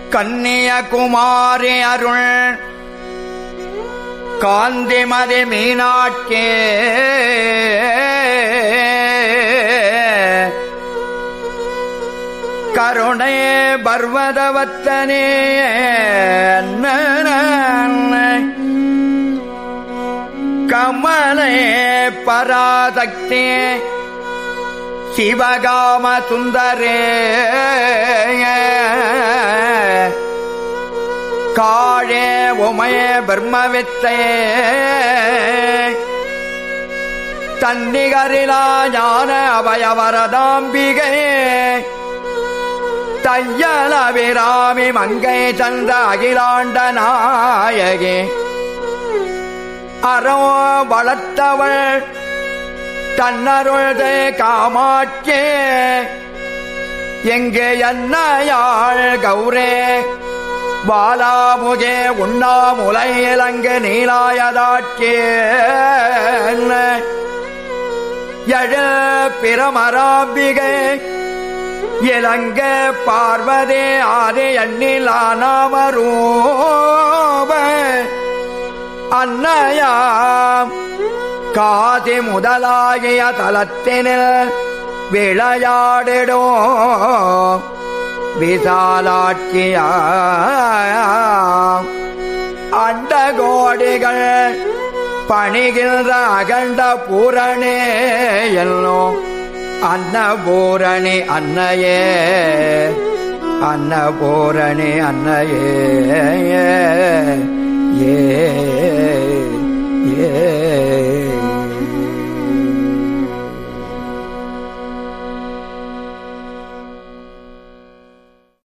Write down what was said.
கன்னியகுமாரி அருள் காந்திமதி மீனாட்கே கருணை பர்வதவத்தனே கமலே பராசக்தி சிவகாம சுந்தரே காழே உமய பிரம்மவித்தே தன்னிகரிலா ஞான அபயவரதாம்பிகை தையலவிராமி மங்கை சந்த அகிலாண்ட நாயகி அறோ வளர்த்தவள் தன்னருள்தே காமாட்சே எங்கே என்னையாள் கௌரே பாலாமுகே உண்ணாமுலை இலங்கு நீலாயதாட்சே எழ பிரமராம்பிகை இலங்க பார்வதே ஆதே எண்ணில் ஆனாமரூப அன்னையாம் காதி முதலாகிய தலத்தினில் விளையாடிடோ விசாலாட்சியா அண்ட கோடிகள் பணிகின்ற அகண்ட பூரணே எல்லோ அன்னபூரணி அன்னையே அன்னபூரணி அன்னையே ஏ ஏ